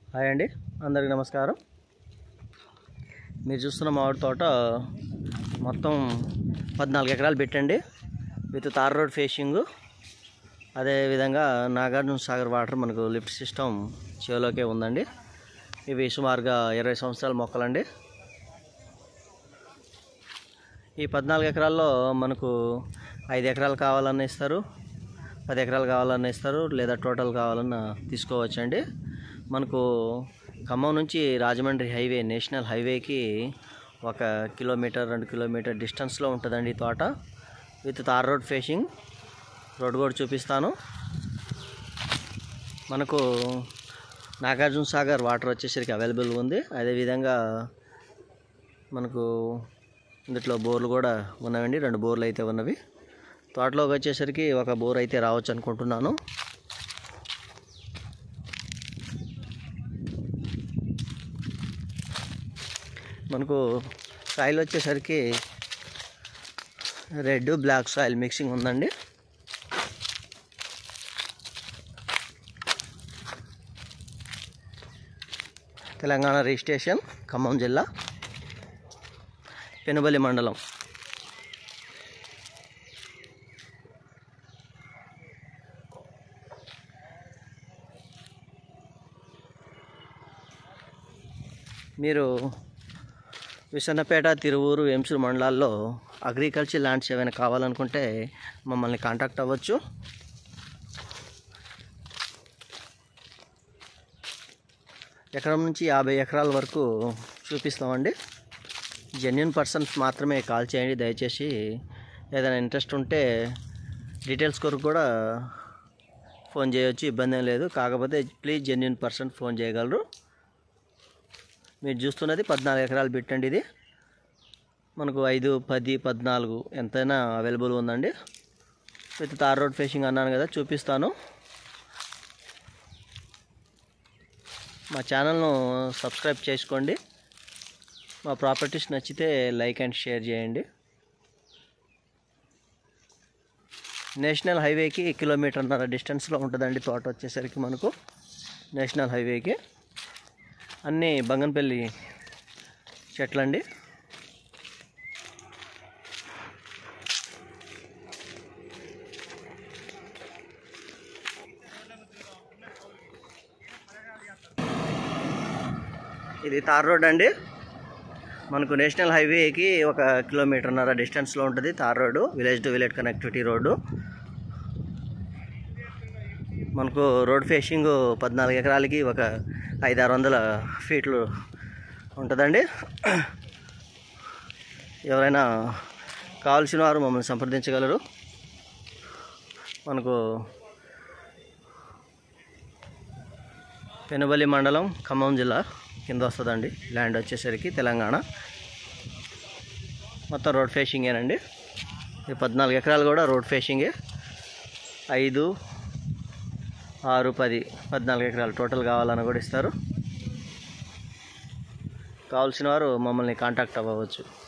hi అండి అందరికీ నమస్కారం మీరు చూస్తున్న మామిడి తోట మొత్తం పద్నాలుగు ఎకరాలు పెట్టండి విత్ తార్ రోడ్ ఫేషింగ్ అదేవిధంగా నాగార్జున సాగర్ వాటర్ మనకు లిఫ్ట్ సిస్టమ్ చెవులోకే ఉందండి ఇవి సుమారుగా ఇరవై సంవత్సరాల మొక్కలండి ఈ పద్నాలుగు ఎకరాల్లో మనకు ఐదు ఎకరాలు కావాలన్నా ఇస్తారు పది ఎకరాలు కావాలన్నా ఇస్తారు లేదా టోటల్ కావాలన్నా తీసుకోవచ్చండి మనకు ఖమ్మం నుంచి రాజమండ్రి హైవే నేషనల్ హైవేకి ఒక కిలోమీటర్ రెండు కిలోమీటర్ డిస్టెన్స్లో ఉంటుందండి ఈ తోట with tar road facing road కూడా చూపిస్తాను మనకు నాగార్జున సాగర్ వాటర్ వచ్చేసరికి అవైలబుల్ ఉంది అదేవిధంగా మనకు ఇందులో బోర్లు కూడా ఉన్నవండి రెండు బోర్లు అయితే ఉన్నవి తోటలోకి వచ్చేసరికి ఒక బోర్ అయితే రావచ్చు అనుకుంటున్నాను మనకు సాయిల్ వచ్చేసరికి రెడ్ బ్లాక్ సాయిల్ మిక్సింగ్ ఉందండి తెలంగాణ రిజిస్ట్రేషన్ ఖమ్మం జిల్లా పెనుబలి మండలం మీరు విసన్నపేట తిరువూరు వేంసూరు మండలాల్లో అగ్రికల్చర్ ల్యాండ్స్ ఏమైనా కావాలనుకుంటే మమ్మల్ని కాంటాక్ట్ అవ్వచ్చు ఎకరం నుంచి యాభై ఎకరాల వరకు చూపిస్తామండి జెన్యున్ పర్సన్స్ మాత్రమే కాల్ చేయండి దయచేసి ఏదైనా ఇంట్రెస్ట్ ఉంటే డీటెయిల్స్ కొరకు కూడా ఫోన్ చేయొచ్చు ఇబ్బంది ఏం లేదు కాకపోతే ప్లీజ్ జెన్యున్ పర్సన్ ఫోన్ చేయగలరు మీరు చూస్తున్నది పద్నాలుగు ఎకరాలు పెట్టండి ఇది మనకు ఐదు పది పద్నాలుగు ఎంతైనా అవైలబుల్ ఉందండి విత్ తార్ రోడ్ ఫేషింగ్ అన్నాను కదా చూపిస్తాను మా ఛానల్ను సబ్స్క్రైబ్ చేసుకోండి మా ప్రాపర్టీస్ నచ్చితే లైక్ అండ్ షేర్ చేయండి నేషనల్ హైవేకి కిలోమీటర్న్నర డిస్టెన్స్లో ఉంటుందండి తోట వచ్చేసరికి మనకు నేషనల్ హైవేకి అన్నీ బంగన్పల్లి చెట్లండి ఇది తార్ రోడ్ అండి మనకు నేషనల్ హైవేకి ఒక కిలోమీటర్న్నర డిస్టెన్స్లో ఉంటుంది tar road village to village connectivity road మనకు రోడ్ ఫేషింగ్ పద్నాలుగు ఎకరాలకి ఒక ఐదు ఆరు వందల ఫీట్లు ఉంటుందండి ఎవరైనా కావాల్సిన వారు మమ్మల్ని సంప్రదించగలరు మనకు పెనుబలి మండలం ఖమ్మం జిల్లా కింద వస్తుందండి ల్యాండ్ వచ్చేసరికి తెలంగాణ మొత్తం రోడ్ ఫేషింగేనండి ఈ పద్నాలుగు ఎకరాలు కూడా రోడ్ ఫేషింగే ఐదు ఆరు పది పద్నాలుగు ఎకరాలు టోటల్ కావాలని కూడా ఇస్తారు కావాల్సిన వారు మమ్మల్ని కాంటాక్ట్ అవ్వవచ్చు